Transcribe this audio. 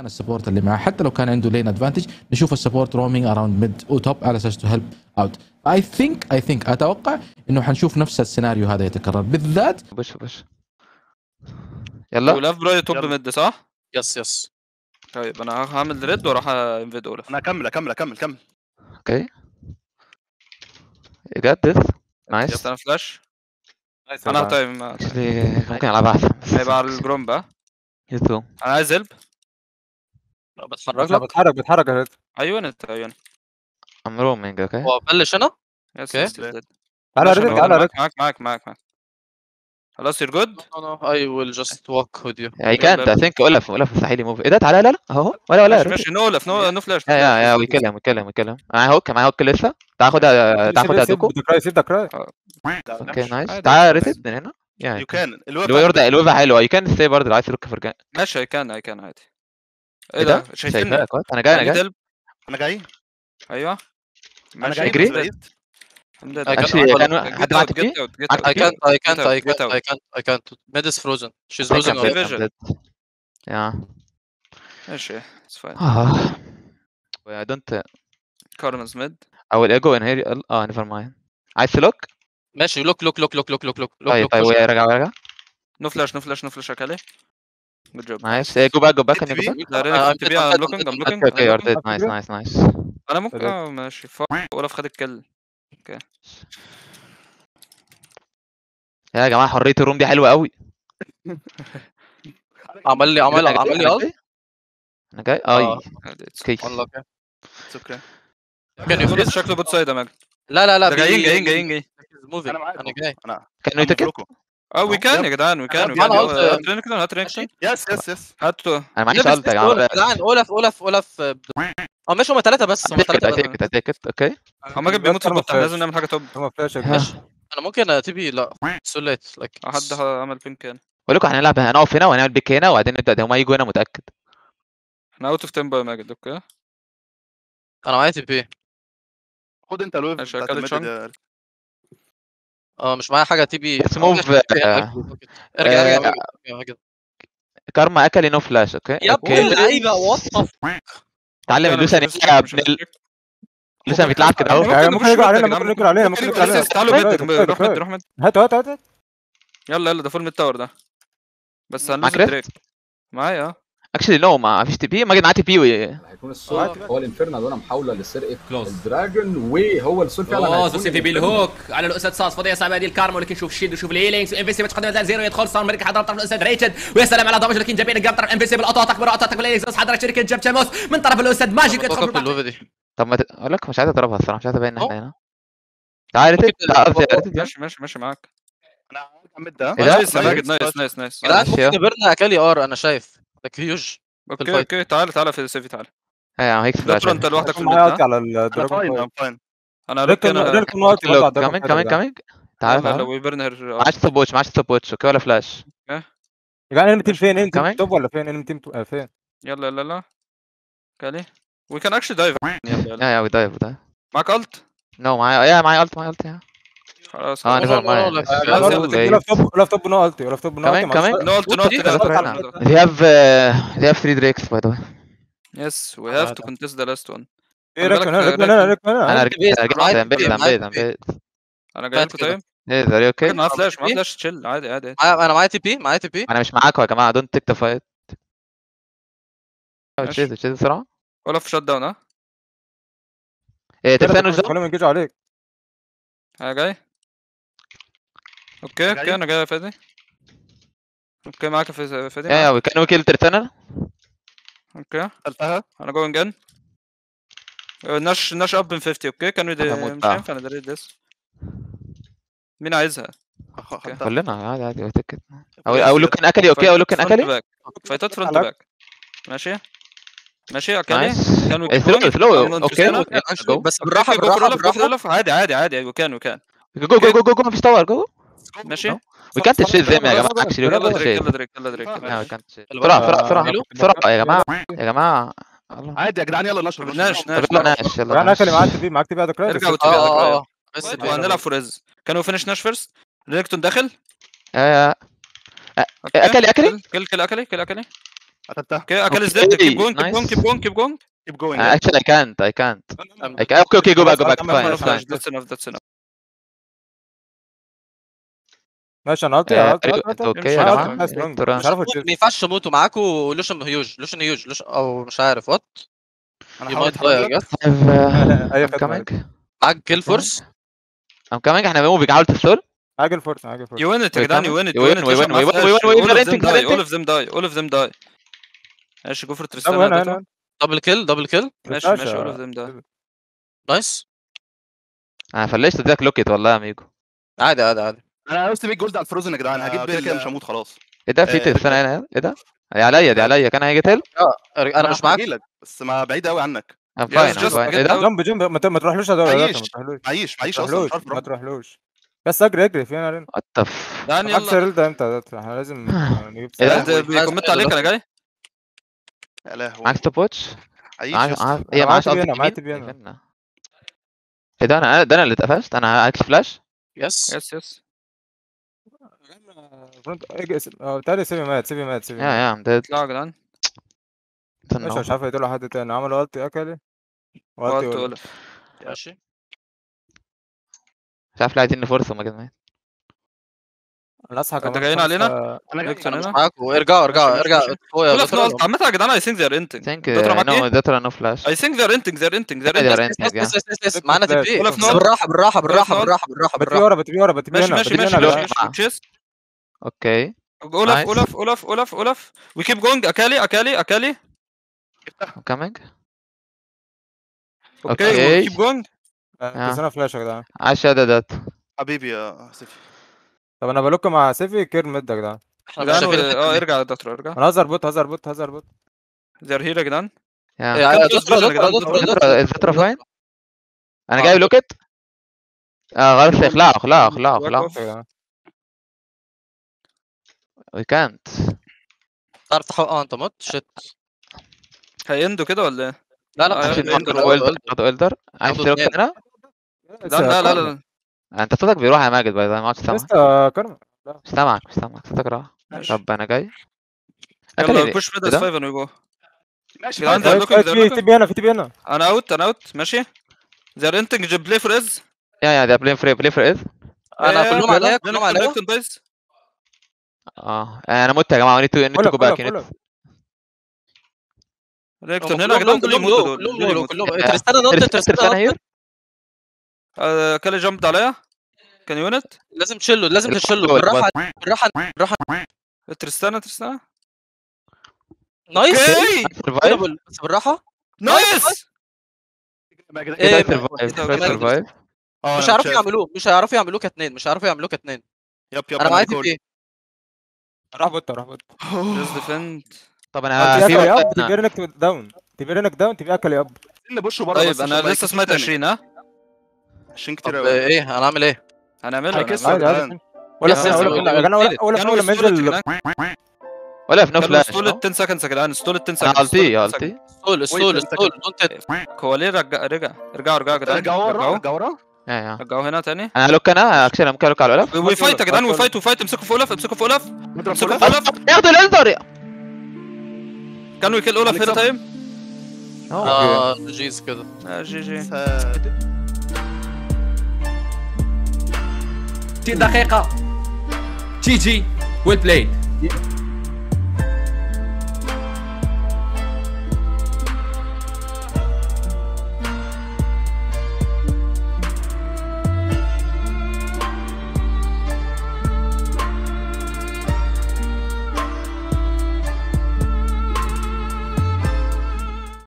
كان السبورت اللي معاه حتى لو كان عنده لين ادفانتج نشوف السبورت رومينج اراوند ميد وتوب على اساس تو هيلب اوت اي ثينك اي ثينك اتوقع انه حنشوف نفس السيناريو هذا يتكرر بالذات بوش بوش يلا ولاف برو توب يلا. ميد صح؟ يس يس طيب انا هعمل ريد واروح انفيد اولف انا اكمل اكمل اكمل كمل اوكي جت ذس نايس جبت انا فلاش نايس انا يا جماعة. طيب ما- Actually، ممكن العبها احسن بس هيبقى على الجروم بقى يتو انا عايز هيلب بتحرك لا، لك بتحرك بتحرك يا ريت. ايوه انت ايوه I'm roaming اوكي هو بلش انا يس اوكي. يس يس يس. تعالى يا ماشي، ريت أنا تعالى يا معاك ريت معاك معاك معاك معاك خلاص يور جود اي ويل جاست ووك وذ يو I can't I think اولف اولف مستحيل يموف ايه ده تعالى لا لا اهو ولا ولا ماشي ماشي نو اولف نو نو فلاش يا يا يا ويكلم ويكلم ويكلم معايا هوك معايا هوك لسه تعال خدها تعال خدها سيب دوكو ده كراي سيب ده كراي اوكي نايس عادي. تعال ريتد من هنا يعني يو كان الويف ده الويف حلوه يو كان ستي برضه لو عايز تلوك فرجان ماشي اي كان اي كان عادي ايه ايه ده ده شايفين شايفاك وات؟ انا جاي انا عندي جاي هيلب انا جاي ايوه انا ماشي جاي اجري. بس بعيد. I'm dead. I Actually, Get كان out, حد get معاه out, تبي؟ get out, get معاك out. I can't I can't Get out, I get can't out. I can't I can't Mid is frozen she's I losing can already. fit, I'm vision. dead. Yeah. ماشي it's fine آه. I don't Carmen's mid I will go in here اه never mind عايز تلوك؟ ماشي لوك لوك لوك لوك لوك لوك لوك طيب طيب لوك رجع رجع no flash no flash no flash اكالي good job نايس جو باك جو باك Hit جو me. باك لا Uh, رينك I'm انت بي dead, I'm I'm dead, looking I'm I'm dead. looking اوكي I'm يور looking. ديد نايس نايس نايس انا ممكن Dead. اه ماشي فوق ولا خد الكل يا جماعه حريه الروم دي حلوه قوي عمل لي عمل عمل لي ال انا جاي آه. اي كيس unlock It's okay Can you خلاص freeze? شكله بوت سايد يا ماجد لا لا لا ده بي- جايين جايين جايين جايين He's moving. انا انا جاي انا كان يو تيكت اه وي كان يا جدعان وي كان وي أنا كان قلت- هات رينكتون هات رينكتون يس يس يس هاتوا انا معيش الت يا جماعه جدعان اولف اولف اولف اه ماشي هم ثلاثة بس هم تيكت ثلاثة تيكت تيكت اوكي هو ماجد بيموت في أنا البوت احنا مفيهاش. لازم نعمل حاجه توب هما فلاش يا ها. جماعة. ماشي انا ممكن تبي لا سو ليت لايك حد عمل بينك كان بقول لكم هنلعب هنقف هنا وهنعمل بيك هنا وبعدين نبدا هما يجوا هنا متاكد احنا اوت اوف تيمبو يا ماجد اوكي انا معايا تي بي خد انت الويف ماشي، بتاعت أكل الميد chunk. دي. اه مش معايا حاجة تي بي Let's move, ارجع ارجع آه، ارجع ارجع كارما اكل نو فلاش اوكي يا ابن اوكي اللعيبة وات تعلم أنا اللوسن مش- مش- يلعب مش- ابن لوسن بيتلعب كده اهو ممكن يعني نخش ممكن يجوا ميد يا علينا جدعان، ممكن يجوا علينا ممكن يجوا علينا بس تعالوا كفاية، ميد كفاية، روح ميد كفاية. روح ميد هاتوا هاتوا هاتوا يلا يلا ده فول ميد تاور ده بس هنلوز معاك ريفت؟ الدريك معايا اه اكشلي نو ما فيش تي بي ماجد معاه تي بي و- هيكون السول هو الانفيرنال وانا محاوله لسرقه الدراجون وهو السول فعلا اوه هيكون سي في بالهوك على الاسد صاص فضيه صعبه هذه الكارما ولكن شوف الشيلد وشوف الهيلينجز انفيسيبل تقدم زال زيرو يدخل صار مركز حضر طرف الاسد ريتشد ويا سلام على دمج لكن جميل قام طرف انفيسيبل اطو تكبر اطو تكبر الهيلينجز حضر شركه جاب شاموس من طرف الاسد ماجيك يدخل فوق بالبعض. اللوفة دي طب ما ت- اقول لك مش عايز اضربها الصراحه مش عايز ابين ان أهو. احنا هنا تعال ريتد ممكن- تعال قصدي ريتد يلا. ماشي ماشي ماشي معاك انا هرجع ميد ده إيه ده؟ نايس يا نايس. ماجد نايس نايس نايس جدعان ماشي، ممكن يبرنا اكالي ار انا شايف لايك هيوج اوكي الفايت. اوكي تعال تعال في سيفي تعال ايه يا عم هيك لا فلاش ترى انت لوحدك في هيكون معايا الميد الت ها؟ على انا الدراجون فاين فايت. انا فاين انا لوك ريكون انا ريكون واقف برضه على الدراجون كامينج فايت كامينج يا جدعان. كامينج تعال لا لا تعال ويبرنر معاش ستوب واتش معاش ستوب واتش اوكي ولا فلاش يا جدعان انمي تيم فين انمي كمان؟ تيم توب ولا فين انمي تيم تو- آه، فين يلا يلا يلا كالي وي كان اكشلي دايف يلا يلا يا يا ودايف ودايف معاك الت نو معايا يا معايا الت معايا الت يا خلاص اه خلاص. نيفر no, no, مايند like, uh, خلاص، يلا، ولا في توب ولا في توب نو التي ولا في توب نو كمان- التي كمان؟ نو الت نو دي- الت ده هنا. they have uh, they have three drakes by the way يس وي هاف تو كونتست ذا لاست وان ايه خلي ريكون بالك، هنا ريكون هنا ريكون انا هنا رجعت بيس، رجعت معايا ام بيت بيس، ام معايا بيت ام بيت انا جاي لكم كده. طيب ايه ذا اوكي معاه فلاش معاه إيه؟ فلاش تشيل عادي عادي معايا- انا معايا تي بي معايا تي بي انا مش معاكم يا جماعه دونت تيك ذا فايت ماشي. تشيز تشيز بسرعه ولا في شوت داون ها ايه ترسانو مش جاب خليهم ينجزوا عليك انا جاي اوكي اوكي انا جاي يا فادي اوكي معاك في فادي يا يا معاك. وي كان وكيل ترسانو اوكي قلتها انا جوين جن نش نش اب من 50 اوكي كان أنا هموت مش بقى. هينفع انا دريت دس مين عايزها؟ خدتها. كلنا عادي عادي تيكت او او لوكن اكلي اوكي او لوكن اكلي فايتات فرونت على- باك ماشي ماشي اكلي نايس كان إيه، ثلو ثلو اوكي بس بالراحة بالراحه بالراحة بالراحه بالراحة عادي عادي عادي وكان وكان جو جو جو جو جو مفيش تاور جو ماشي وي كانت تشيز زي ما يا جماعه اكشلي وي يلا كانت دريك تشيز يلا دريك يلا دريك يا وي كانت تشيز بسرعه بسرعه بسرعه حلو. بسرعه يا جماعه يا جماعه الله عادي يا جدعان يلا نشر ناش طب ناش يلا ناش يلا انا ناش. اكلي معاك تبي معاك تبي هذا كرايس ارجع اه وتبي اه اه بس بي. وهنلعب فوريز كانوا فينش ناش فيرست ريكتون داخل يا يا أوكي. أكلي- أكلي؟ كل كل اكلي كل اكلي قتلتها اوكي اكل Okay, ديد كيب جوينج كيب nice. جوينج كيب جوينج كيب جوينج كيب جوينج اكشلي اي كانت اي كانت اوكي اوكي جو باك جو باك فاين فاين ذاتس انف ذاتس انف ماشي انا قلتي آه، قلتي أيوة، قلتي أوكي يا أنا جماعة. قلت ناس لونج. ترى. مش عارف ما ينفعش تموتوا معاكوا لوشن هيوج لوشن هيوج لوشن او مش عارف وات انا يو حاولت مايت أتحرك لك. اي I'm خدمه coming معاك كيل فورس I'm coming احنا موفينج حاول تستول عاجل فرصه عاجل فرصه يو وين ات يا جدعان يو وين ات You win, we win, we win, we win, we win, all of they're them renting, die they're all of them die all of them die ماشي جو فور طب تريستان هنا هنا دبل كيل دبل كيل ماشي ماشي all of them die نايس انا فلشت اديك لوكيت والله يا ميجو عادي عادي عادي انا نفسي 100 جولد على الفروزن يا جدعان هجيب آه، كده كده بال- مش هموت خلاص ايه ده في آه، تلسانة هنا ايه ده دي عليا دي عليا كان هيجي تل انا مش معاك هجيلك بس ما بعيد قوي عنك I'm fine I'm just fine ايه get ده out. جنب جنب ما ت- ما تروحلوش يا دولة، معيش. ما تروحلوش معيش معيش ما اصلا مش تروحلوش عارف ما أروح. تروحلوش بس اجري اجري فينا رن what the f دعني معاك يلا سيريل ده امتى ده احنا لازم نجيب إيه ده؟ ده سيريل. بيكومنت عليك انا جاي يا لهوي معاك ستوب واتش عيش معاك يا اسطى. معاك هي معايا معاك تبي قصدي هنا، معايا يمين؟ تبي هنا. يمين. ايه ده انا ده انا اللي اتقفشت انا هاكس فلاش يس يس يس فرونت اجي اسم اه بتهيألي سيبي مات سيبي مات سيبي يا مات يا ام ديد اطلعوا يا جدعان ماشي مش عارف يدولوا حد تاني عملوا التي اكلي والتي وقت ولا ولا ماشي مش عارف ليه عايزين فرصة ما كده انا اصحى انت كمان جايين خمسة- علينا؟ انا جاي نيكسون انا مش هنا معاكوا ارجعوا ارجعوا ارجع فوق يا ولا في دكتور. نقط عامة يا جدعان I think they're inting think دكتور معاك no ايه؟ دكتور no flash I think they're inting they're inting they're They're inting inting. يس يس يس يس يس معانا تبي ولا في بس نقط. بالراحه بالراحه بالراحه نقط. بالراحه بالراحه بتبي بالراحه ورا بتبي ورا بتبي ماشي هنا ماشي بتبي ماشي هنا ماشي بقى. ماشي تشيس اوكي اولف Nice. اولف اولف اولف اولف we keep going اكالي اكالي اكالي I'm coming اوكي اوكي. we keep going آه، بس انا فلاش يا جدعان عاش ده ده حبيبي يا سيفي طب انا بلوك مع سيفي كير ميد يا جدعان احنا يا مش جدعان شايفين الحتة اه دي. ارجع يا دكتور ارجع انا هزر بوت هزر بوت هزر بوت they're here يا جدعان يا يا- يا دكتور يا دكتور جدعان، دكتور دكتور. دكتور الفترة فاين انا جاي لوكت اه غلط اخلعه اخلعه اخلعه اخلعه Back off. يا جدعان. وي كانت تعرف تحقق اه انت مت شت هيندوا كده ولا ايه؟ لا آه، لا يا مش عشان هيندوا، يندوا لا، لا، ويلدر ويلدر عايز عنده تلوك اتنين. هنا لا لا لا لا انت صوتك بيروح يا ماجد باي ما عادش سامعك لسه كرم مش سامعك مش سامعك صوتك راح ماشي. طب انا جاي يلا أكل push mid إيه as ده؟ five and we go ماشي جدعان، فاهم. ده- في looking, they're في looking. تبي هنا في تبي هنا انا اوت انا اوت ماشي they're inting just play for is يا يا ده بلاي فري بلاي فري از انا كلهم عليا كلهم عليا بايز اه انا مت يا جماعه نيد تو نيد تو جو باك كلهم ريكتون هنا يا كلهم جدعان كلهم كلهم يموتوا كلهم دول كلهم كلهم آه، ترستانا نط ترستانا هير نط آه، كالي جامبد عليا كان يونت لازم تشيله لازم الكل تشيله هو بالراحه بالراحه بالراحه تريستانا تريستانا نايس اوكي سرفايف بس بالراحه نايس إيه، سرفايف إيه، سرفايف آه، مش أنا هيعرفوا شايف. يعملوه مش هيعرفوا يعملوه كاتنين مش هيعرفوا يعملوه كاتنين يب يب انا معايا بقول. تبي ايه راح بوت راح بوت جاست ديفند طب انا تبي في اكل اب واحد- تبي رينك داون تبي رينك داون تبي اكل اب اللي بوشه بره طيب بس انا عشان ما لسه يكسبش سمعت تاني. 20 ها 20 طب كتير قوي ايه هنعمل ايه هنعملها هيكسر. هنعملها. عادي عادي ولا يس، في يس، ولا قول- ولا قول- ولا ولا قول- ولا كانوا ولا ما يستولوا ينزل الجنان. ولا في نو كانوا فلاش ستول ال 10 سكند يا جدعان ستول ال 10 انا سكند التي يا التي ستول ستول انت ستول دونت هو ليه رجع رجع رجعوا رجعوا يا جدعان رجعوا ورا رجعوا رجعوا ورا يا يا رجعوا هنا تاني انا لوك انا اكشن ممكن لوك على الولف وي فايت يا جدعان وي فايت وي فايت امسكوا في اولف امسكوا في اولف نضرب امسكوا فوق في اولف ياخدوا الالدر كان وي كيل اولف هنا هنكسب. طيب اه جيز كده آه، جي جي دقيقة تي جي ويل بلايد